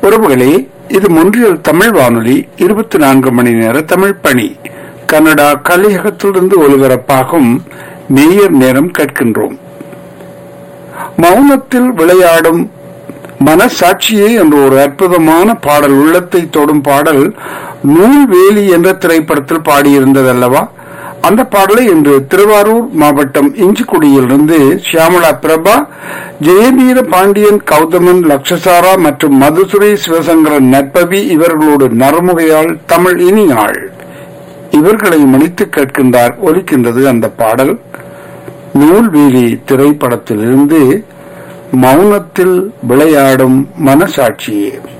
உறவுகளே இது மொன்றியல் தமிழ் வானொலி இருபத்தி நான்கு மணி நேர தமிழ் பணி கனடா கலியகத்திலிருந்து ஒலிபரப்பாகும் நேயர் நேரம் கேட்கின்றோம் மௌனத்தில் விளையாடும் மனசாட்சியே என்ற ஒரு அற்புதமான பாடல் உள்ளத்தை தொடும் பாடல் நூல்வேலி என்ற திரைப்படத்தில் பாடியிருந்ததல்லவா அந்த பாடலை இன்று திருவாரூர் மாவட்டம் இஞ்சிக்குடியிலிருந்து சியாமலா பிரபா ஜெயவீர பாண்டியன் கௌதமன் லக்ஷசாரா மற்றும் மதுசுரை சிவசங்கரன் நட்பவி இவர்களோடு நறுமுகையால் தமிழ் இனியாள் இவர்களை மணித்து கேட்கின்றார் ஒலிக்கின்றது அந்த பாடல் நூல்வேலி திரைப்படத்திலிருந்து மௌனத்தில் விளையாடும் மனசாட்சியே